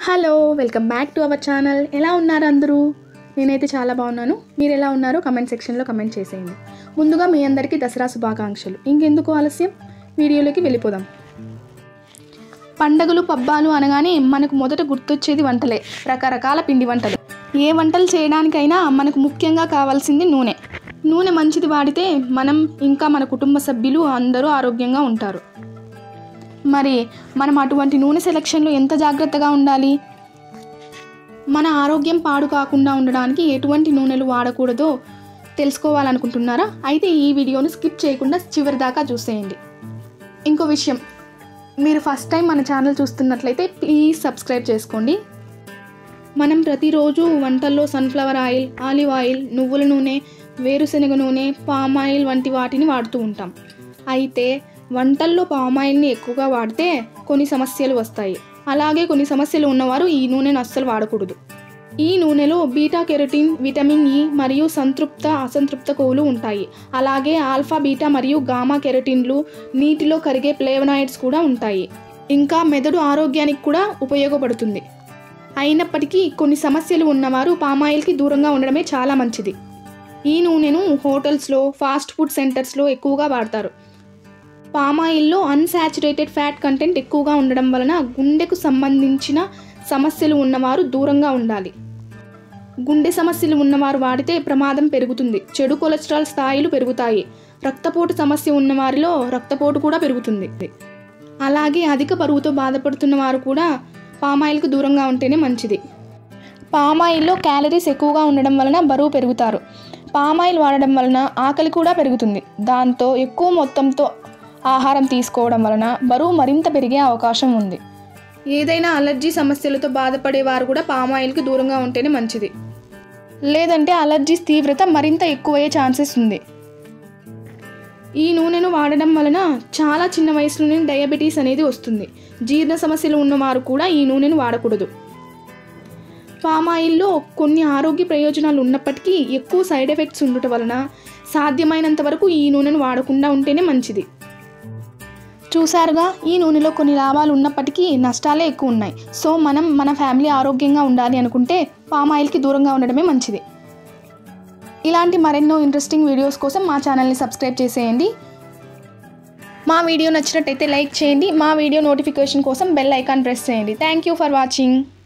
hello welcome back to our channel ఎలా ఉన్నారు అందరూ నేనైతే చాలా బాగున్నాను మీరు ఎలా ఉన్నారో కమెంట్ సెక్షన్లో కమెంట్ చేసేయండి ముందుగా మీ అందరికీ దసరా శుభాకాంక్షలు ఇంకెందుకు ఆలస్యం వీడియోలోకి వెళ్ళిపోదాం పండగలు పబ్బాలు అనగానే మనకు మొదట గుర్తొచ్చేది వంటలే రకరకాల పిండి వంటలు ఏ వంటలు చేయడానికైనా మనకు ముఖ్యంగా కావాల్సింది నూనె నూనె మంచిది వాడితే మనం ఇంకా మన కుటుంబ సభ్యులు అందరూ ఆరోగ్యంగా ఉంటారు మరి మనం అటువంటి నూనె సెలక్షన్లో ఎంత జాగ్రత్తగా ఉండాలి మన ఆరోగ్యం పాడు కాకుండా ఉండడానికి ఎటువంటి నూనెలు వాడకూడదో తెలుసుకోవాలనుకుంటున్నారా అయితే ఈ వీడియోను స్కిప్ చేయకుండా చివరి దాకా చూసేయండి ఇంకో విషయం మీరు ఫస్ట్ టైం మన ఛానల్ చూస్తున్నట్లయితే ప్లీజ్ సబ్స్క్రైబ్ చేసుకోండి మనం ప్రతిరోజు వంటల్లో సన్ఫ్లవర్ ఆయిల్ ఆలివ్ ఆయిల్ నువ్వుల నూనె వేరుశనగ నూనె పామ్ ఆయిల్ వంటి వాటిని వాడుతూ ఉంటాం అయితే వంటల్లో పామ్ ఆయిల్ని ఎక్కువగా వాడితే కొన్ని సమస్యలు వస్తాయి అలాగే కొన్ని సమస్యలు ఉన్నవారు ఈ నూనెను అస్సలు వాడకూడదు ఈ నూనెలో బీటా కెరటిన్ విటమిన్ ఇ మరియు సంతృప్త అసంతృప్త కొవ్వులు ఉంటాయి అలాగే ఆల్ఫా బీటా మరియు గామా కెరటిన్లు నీటిలో కరిగే ఫ్లేవనాయిడ్స్ కూడా ఉంటాయి ఇంకా మెదడు ఆరోగ్యానికి కూడా ఉపయోగపడుతుంది అయినప్పటికీ కొన్ని సమస్యలు ఉన్నవారు పామాయిల్కి దూరంగా ఉండడమే చాలా మంచిది ఈ నూనెను హోటల్స్లో ఫాస్ట్ ఫుడ్ సెంటర్స్లో ఎక్కువగా వాడతారు పామాయిల్లో అన్సాచురేటెడ్ ఫ్యాట్ కంటెంట్ ఎక్కువగా ఉండడం వలన గుండెకు సంబంధించిన సమస్యలు ఉన్నవారు దూరంగా ఉండాలి గుండె సమస్యలు ఉన్నవారు వాడితే ప్రమాదం పెరుగుతుంది చెడు కొలెస్ట్రాల్ స్థాయిలు పెరుగుతాయి రక్తపోటు సమస్య ఉన్నవారిలో రక్తపోటు కూడా పెరుగుతుంది అలాగే అధిక బరువుతో బాధపడుతున్న వారు కూడా పామాయిల్కు దూరంగా ఉంటేనే మంచిది పామాయిల్లో క్యాలరీస్ ఎక్కువగా ఉండడం వలన బరువు పెరుగుతారు పామాయిల్ వాడడం వలన ఆకలి కూడా పెరుగుతుంది దాంతో ఎక్కువ మొత్తంతో ఆహారం తీసుకోవడం వలన బరువు మరింత పెరిగే అవకాశం ఉంది ఏదైనా అలర్జీ సమస్యలతో బాధపడే వారు కూడా పామాయిల్కి దూరంగా ఉంటేనే మంచిది లేదంటే అలర్జీస్ తీవ్రత మరింత ఎక్కువయ్యే ఛాన్సెస్ ఉంది ఈ నూనెను వాడడం వలన చాలా చిన్న వయసులోనే డయాబెటీస్ అనేది వస్తుంది జీర్ణ సమస్యలు ఉన్నవారు కూడా ఈ నూనెను వాడకూడదు పామాయిల్లో కొన్ని ఆరోగ్య ప్రయోజనాలు ఉన్నప్పటికీ ఎక్కువ సైడ్ ఎఫెక్ట్స్ ఉండటం వలన సాధ్యమైనంత వరకు ఈ నూనెను వాడకుండా ఉంటేనే మంచిది చూసారుగా ఈ నూనెలో కొన్ని లాభాలు ఉన్నప్పటికీ నష్టాలే ఎక్కువ ఉన్నాయి సో మనం మన ఫ్యామిలీ ఆరోగ్యంగా ఉండాలి అనుకుంటే పామ్ ఆయిల్కి దూరంగా ఉండడమే మంచిది ఇలాంటి మరెన్నో ఇంట్రెస్టింగ్ వీడియోస్ కోసం మా ఛానల్ని సబ్స్క్రైబ్ చేసేయండి మా వీడియో నచ్చినట్టయితే లైక్ చేయండి మా వీడియో నోటిఫికేషన్ కోసం బెల్ ఐకాన్ ప్రెస్ చేయండి థ్యాంక్ యూ ఫర్ వాచింగ్